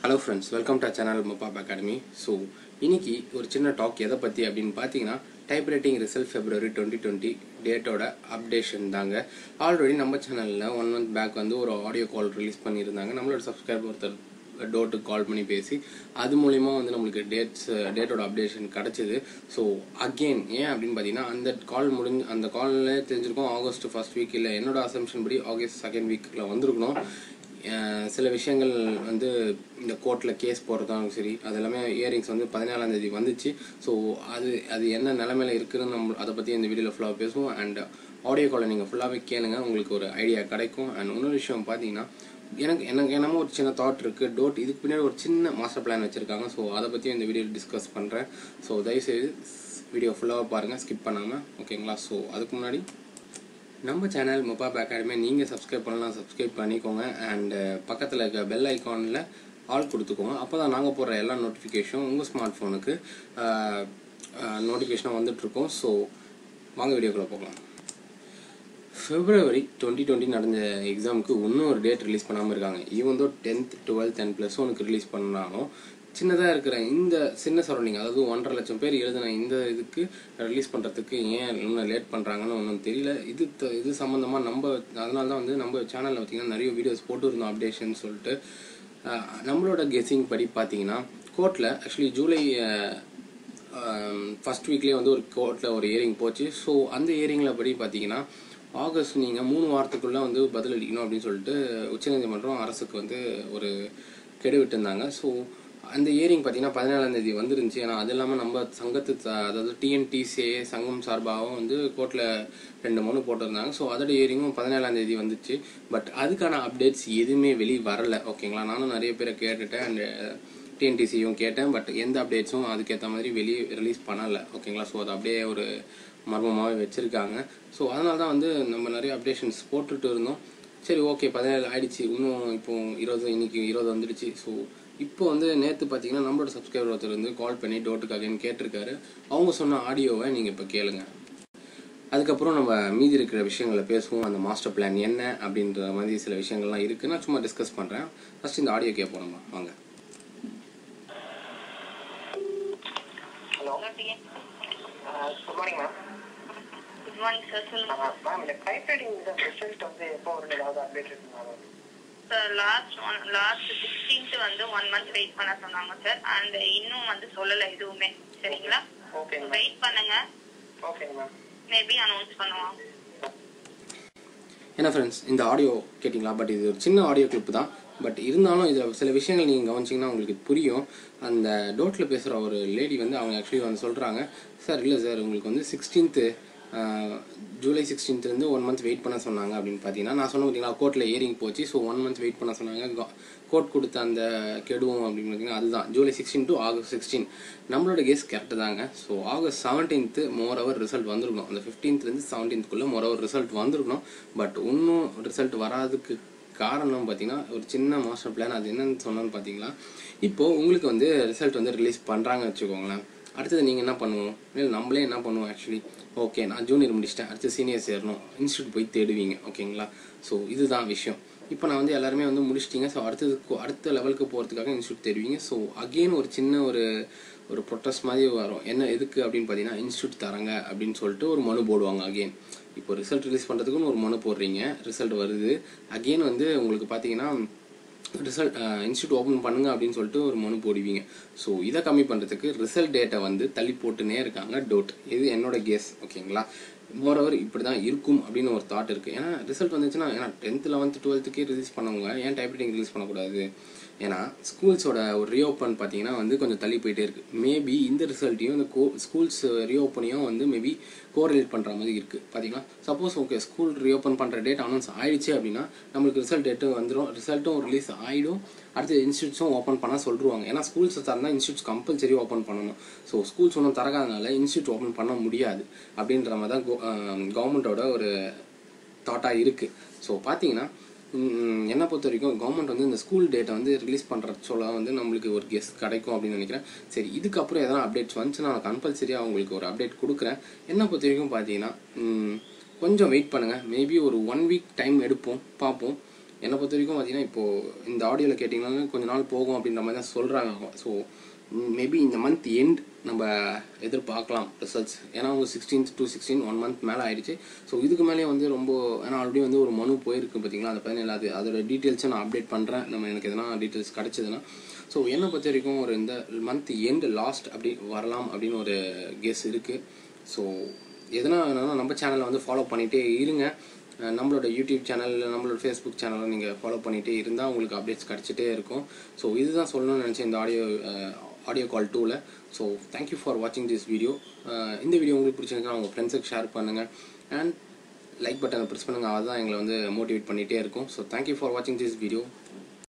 hello friends welcome to channel மொபாப் academy so இன்னைக்கு ஒரு சின்ன டாக் எதை பற்றி அப்படின்னு பார்த்தீங்கன்னா type writing result February twenty twenty டேட்டோட அப்டேஷன் தாங்க ஆல்ரெடி நம்ம சேனலில் ஒன் மந்த் பேக் வந்து ஒரு ஆடியோ கால் ரிலீஸ் பண்ணியிருந்தாங்க நம்மளோட சப்ஸ்கிரைபர் ஒருத்தர் டோட்டுக்கு கால் பண்ணி பேசி அது மூலிமா வந்து நம்மளுக்கு டேட்ஸ் டேட்டோட அப்டேஷன் கிடச்சிது ஸோ அகெயின் ஏன் அப்படின்னு பார்த்தீங்கன்னா அந்த கால் முடிஞ்சு அந்த காலில் தெரிஞ்சிருக்கோம் ஆகஸ்ட் ஃபர்ஸ்ட் வீக் இல்லை என்னோட அசம்ஷன் படி ஆகஸ்ட் செகண்ட் வீக்கில் வந்திருக்கணும் அஹ் சில விஷயங்கள் வந்து இந்த கோர்ட்டில் கேஸ் போடுறதாலும் சரி அது எல்லாமே இயரிங்ஸ் வந்து பதினேழாம் தேதி வந்துச்சு ஸோ அது அது என்ன நிலமையில இருக்குதுன்னு நம்ம அதை பற்றி இந்த வீடியோவில் ஃபுல்லாக பேசுவோம் அண்ட் ஆடியோ காலை நீங்கள் ஃபுல்லாகவே கேளுங்க உங்களுக்கு ஒரு ஐடியா கிடைக்கும் அண்ட் இன்னொரு விஷயம் பார்த்தீங்கன்னா எனக்கு எனக்கு என்னமோ ஒரு சின்ன தாட் இருக்குது டோட் இதுக்கு பின்னாடி ஒரு சின்ன மாஸ்டர் பிளான் வச்சுருக்காங்க ஸோ அதை பற்றியும் இந்த வீடியோவில் டிஸ்கஸ் பண்ணுறேன் ஸோ தயவுசெய்து வீடியோ ஃபுல்லாக பாருங்கள் ஸ்கிப் பண்ணாமல் ஓகேங்களா ஸோ அதுக்கு முன்னாடி நம்ம சேனல் மொபாப் அகாடமி நீங்கள் சப்ஸ்கிரைப் பண்ணலாம் சப்ஸ்கிரைப் பண்ணிக்கோங்க அண்ட் பக்கத்தில் இருக்க பெல் ஐக்கானில் ஆல் கொடுத்துக்கோங்க அப்போ தான் நாங்கள் போடுற எல்லா நோட்டிஃபிகேஷனும் உங்கள் ஸ்மார்ட் ஃபோனுக்கு நோட்டிஃபிகேஷனாக வந்துட்டுருக்கோம் ஸோ வாங்க வீடியோக்குள்ளே போகலாம் ஃபெப்ரவரி டுவெண்ட்டி டுவெண்ட்டி நடந்த எக்ஸாமுக்கு இன்னும் ஒரு டேட் ரிலீஸ் பண்ணாமல் இருக்காங்க even though tenth twelfth and plus ஒனுக்கு ரிலீஸ் பண்ணாலும் சின்னதாக இருக்கிற இந்த சின்ன சரௌண்டிங் அதாவது ஒன்றரை லட்சம் பேர் எழுதின இந்த இதுக்கு ரிலீஸ் பண்ணுறதுக்கு ஏன் இன்னும் லேட் பண்ணுறாங்கன்னு ஒன்றும் தெரியல இது த- இது சம்மந்தமாக நம்ம அதனால தான் வந்து நம்ம சேனலில் பார்த்தீங்கன்னா நிறைய வீடியோஸ் போட்டுருந்தோம் அப்டேஷன் சொல்லிட்டு அஹ், நம்மளோட கெஸ்ஸிங் படி பார்த்தீங்கன்னா கோர்ட்டில் ஆக்சுவலி ஜூலை ஃபர்ஸ்ட் வீக்லேயே வந்து ஒரு கோர்ட்டில் ஒரு இயரிங் போச்சு ஸோ அந்த இயரிங்கில் படி பார்த்தீங்கன்னா ஆகஸ்ட் நீங்கள் மூணு வாரத்துக்குள்ளே வந்து பதில் அளிக்கணும் அப்படின்னு சொல்லிட்டு உச்சநீதிமன்றம் அரசுக்கு வந்து ஒரு கெடு விட்டுருந்தாங்க ஸோ அந்த இயரிங் பார்த்தீங்கன்னா பதினேழாம் தேதி வந்துருந்துச்சு ஏன்னா அது இல்லாமல் நம்ம சங்கத்து ச- அதாவது டிஎன்டிசிஏ சங்கம் சார்பாகவும் வந்து கோர்ட்டில் ரெண்டு மூணு போட்டிருந்தாங்க ஸோ அதோட இயரிங்கும் பதினேழாம் தேதி வந்துச்சு பட் அதுக்கான அப்டேட்ஸ் எதுவுமே வெளியே வரல ஓகேங்களா நானும் நிறைய பேரை கேட்டுட்டேன் அண்ட் டிஎன்டிசியும் கேட்டேன் பட் எந்த அப்டேட்ஸும் அதுக்கேற்ற மாதிரி வெளியே ரிலீஸ் பண்ணலை ஓகேங்களா ஸோ அது அப்படியே ஒரு மர்மமாகவே வச்சுருக்காங்க ஸோ அதனால தான் வந்து நம்ம நிறைய அப்டேஷன்ஸ் போட்டுட்டு இருந்தோம் சரி ஓகே பதினேழு ஆயிடுச்சு இன்னும் இப்போ இருபது இன்னைக்கு இருபது வந்துடுச்சு ஸோ இப்போ வந்து நேற்று பார்த்தீங்கன்னா நம்மளோட சப்ஸ்கிரைபர் ஒருத்தர் வந்து கால் பண்ணி டோட்டுக்கு அகைன் கேட்டிருக்காரு அவங்க சொன்ன ஆடியோவை நீங்கள் இப்போ கேளுங்க அதுக்கப்புறம் நம்ம மீதி இருக்கிற விஷயங்களை பேசுவோம் அந்த மாஸ்டர் பிளான் என்ன அப்படின்ற மாதிரி சில விஷயங்கள்லாம் இருக்கு நான் சும்மா டிஸ்கஸ் பண்ணுறேன் ஃபர்ஸ்ட் இந்த ஆடியோ கேட்போம் நம்ம வாங்க hello good morning ma'am good morning sir சொல்லுங்க மேம் இந்த டைப் ரைட்டிங் ரிசல்ட் வந்து எப்போ வரும் ஏதாவது அப்டேட் இருக்குங்களா ma'am sir last one last sixteenth வந்து ஒன் மந்த் வெயிட் பண்ண சொன்னாங்க சார் அண்ட் இன்னும் வந்து சொல்லல எதுவுமே சரிங்களா ஓகேங்க மேம் வெயிட் பண்ணுங்க ஓகேங்க மேம் மேபி அனௌன்ஸ் பண்ணுவாங்க ஏன்னா ஃப்ரெண்ட்ஸ் இந்த ஆடியோ கேட்டிங்களா பட் இது ஒரு சின்ன ஆடியோ கிளிப் தான் பட் இருந்தாலும் இதில் சில விஷயங்கள் நீங்கள் கவனிச்சிங்கன்னா உங்களுக்கு புரியும் அந்த டோட்டில் பேசுகிற ஒரு லேடி வந்து அவங்க ஆக்சுவலி வந்து சொல்கிறாங்க சார் இல்லை சார் உங்களுக்கு வந்து சிக்ஸ்டீன்த்து ஜூலை சிக்ஸ்டீன்த்லேருந்து ஒன் மந்த் வெயிட் பண்ண சொன்னாங்க அப்படின்னு பார்த்தீங்கன்னா நான் சொன்ன பார்த்தீங்களா கோர்ட்டில் ஏரிங் போச்சு ஸோ ஒன் மந்த் வெயிட் பண்ண சொன்னாங்க கோர்ட் கொடுத்த அந்த கெடுவோம் அப்படின்னு பார்த்தீங்கன்னா அதுதான் July sixteen to August sixteen நம்மளோட கேஸ் கரெக்டு தாங்க so August seventeenth more over result வந்திருக்கணும் அந்த ஃபிஃப்டீன்த்லேருந்து செவன்டீன்த்குள்ளே மோர் ஓவர் ரிசல்ட் வந்திருக்கணும் பட் இன்னும் ரிசல்ட் வராதுக்கு காரணம் பார்த்தீங்கன்னா ஒரு சின்ன மாஸ்டர் பிளான் அது என்னன்னு சொன்னோன்னு பார்த்தீங்களா இப்போது உங்களுக்கு வந்து ரிசல்ட் வந்து ரிலீஸ் பண்ணுறாங்கன்னு வச்சுக்கோங்களேன் அடுத்தது நீங்கள் என்ன பண்ணுவோம் இல்லை நம்மளே என்ன பண்ணுவோம் ஆக்சுவலி ஓகே நான் ஜூனியர் முடிச்சிட்டேன் அடுத்து சீனியர் சேரணும் இன்ஸ்டியூட் போய் தேடுவீங்க ஓகேங்களா ஸோ இதுதான் விஷயம் இப்போ நான் வந்து எல்லாருமே வந்து முடிச்சிட்டிங்க ஸோ அடுத்ததுக்கு அடுத்த லெவலுக்கு போகிறதுக்காக இன்ஸ்டியூட் தேடுவீங்க ஸோ அகெயின் ஒரு சின்ன ஒரு ஒரு ப்ரொட்டஸ்ட் மாதிரி வரும் என்ன எதுக்கு அப்படின்னு பார்த்தீங்கன்னா இன்ஸ்டியூட் தராங்க அப்படின்னு சொல்லிட்டு ஒரு மனு போடுவாங்க அகெயின் இப்போ ரிசல்ட் ரிலீஸ் பண்ணுறதுக்குன்னு ஒரு மனு போடுறீங்க ரிசல்ட் வருது அகெயின் வந்து உங்களுக்கு பார்த்தீங்கன்னா ரிசல்ட் இன்ஸ்டியூட் ஓப்பன் பண்ணுங்க அப்படின்னு சொல்லிட்டு ஒரு மனு போடுவீங்க ஸோ இதை கம்மி பண்ணுறதுக்கு ரிசல்ட் டேட்டை வந்து தள்ளி போட்டுனே இருக்காங்க டோட் இது என்னோட கேஸ் ஓகேங்களா மோரோவர் இப்படி தான் இருக்கும் அப்படின்னு ஒரு தாட் இருக்குது ஏன்னா ரிசல்ட் வந்துச்சுன்னா ஏன்னா டென்த் லெவன்த் டுவெல்த்துக்கே ரிலீஸ் பண்ணவங்க ஏன் டைப்ரைட்டிங் ரிலீஸ் பண்ணக்கூடாது ஏன்னா ஸ்கூல்ஸோட ஒரு ரீஓப்பன் பார்த்தீங்கன்னா வந்து கொஞ்சம் தள்ளி போயிட்டே இருக்கு மேபி இந்த ரிசல்ட்டையும் இந்த கோ ஸ்கூல்ஸ் ரீஓப்பனையும் வந்து மேபி கோரிலேட் பண்ணுற மாதிரி இருக்கு பார்த்தீங்களா சப்போஸ் ஓகே ஸ்கூல் ரீஓப்பன் பண்ணுற டேட் அனௌன்ஸ் ஆயிடுச்சு அப்படின்னா நம்மளுக்கு ரிசல்ட் டேட்டும் வந்துடும் ரிசல்ட்டும் ரிலீஸ் ஆகிடும் அடுத்து இன்ஸ்டியூட்ஸும் ஓப்பன் பண்ண சொல்லிருவாங்க ஏன்னா ஸ்கூல்ஸ் தரனா இன்ஸ்டியூட்ஸ் கம்பல்சரி ஓப்பன் பண்ணணும் ஸோ ஸ்கூல்ஸ் ஒன்றும் தரகாதனால இன்ஸ்டியூட் ஓப்பன் பண்ண முடியாது அப்படின்ற மாதிரி தான் கவர்மெண்ட்டோட ஒரு தாட்டாக இருக்குது ஸோ பார்த்தீங்கன்னா ம், என்னை பொறுத்த வரைக்கும் கவர்மெண்ட் வந்து இந்த ஸ்கூல் டேட்டை வந்து ரிலீஸ் பண்ணுற சொல்ல வந்து நம்மளுக்கு ஒரு கெஸ் கிடைக்கும் அப்படின்னு நினைக்கிறேன் சரி இதுக்கப்புறம் எதனா அப்டேட்ஸ் வந்துச்சுன்னா நான் கம்பல்சரியாக உங்களுக்கு ஒரு அப்டேட் கொடுக்குறேன் என்னை பொறுத்த வரைக்கும் பார்த்தீங்கன்னா ம், கொஞ்சம் வெயிட் பண்ணுங்கள் மேபி ஒரு ஒன் வீக் டைம் எடுப்போம் பார்ப்போம் என்னை பொறுத்த வரைக்கும் பார்த்தீங்கன்னா இப்போது இந்த ஆடியோவில் கேட்டிங்கன்னா கொஞ்ச நாள் போகும் அப்படின்ற மாதிரி தான் சொல்கிறாங்க ஸோ மேபி இந்த மந்த் எண்ட் நம்ம எதிர்பார்க்கலாம் ரிசல்ட்ஸ் ஏன்னா அவங்க sixteen to sixteen one month மேலே ஆயிடுச்சு ஸோ இதுக்கு மேலே வந்து ரொம்ப ஏன்னா ஆல்ரெடி வந்து ஒரு மனு போயிருக்கு பார்த்தீங்களா அந்த பதினேழு அது அதோட டீட்டெயில்ஸை நான் அப்டேட் பண்ணுறேன் நம்ம எனக்கு எதனா டீட்டெயில்ஸ் கிடச்சதுன்னா ஸோ என்னை பொறுத்த வரைக்கும் ஒரு இந்த மந்த் எண்ட் லாஸ்ட் அப்படி வரலாம் அப்படின்னு ஒரு கெஸ் இருக்குது ஸோ எதனா வேணாலும் நம்ம சேனலை வந்து ஃபாலோ பண்ணிகிட்டே இருங்க அஹ் நம்மளோட யூடியூப் சேனல் நம்மளோட ஃபேஸ்புக் சேனலை நீங்கள் ஃபாலோ பண்ணிகிட்டே இருந்தால் உங்களுக்கு அப்டேட்ஸ் கிடச்சிட்டே இருக்கும் ஸோ இதுதான் சொல்லணும்னு நினச்சேன் இந்த ஆடியோ ஆடியோ கால் டூவில் ஸோ தேங்க்யூ ஃபார் வாட்சிங் திஸ் வீடியோ இந்த வீடியோ உங்களுக்கு பிடிச்சிருந்தா உங்கள் ஃப்ரெண்ட்ஸுக்கு ஷேர் பண்ணுங்கள் அண்ட் லைக் பட்டனை ப்ரெஸ் பண்ணுங்கள் அதுதான் எங்களை வந்து மோட்டிவேட் பண்ணிகிட்டே இருக்கும் ஸோ தேங்க்யூ ஃபார் வாட்சிங் திஸ் வீடியோ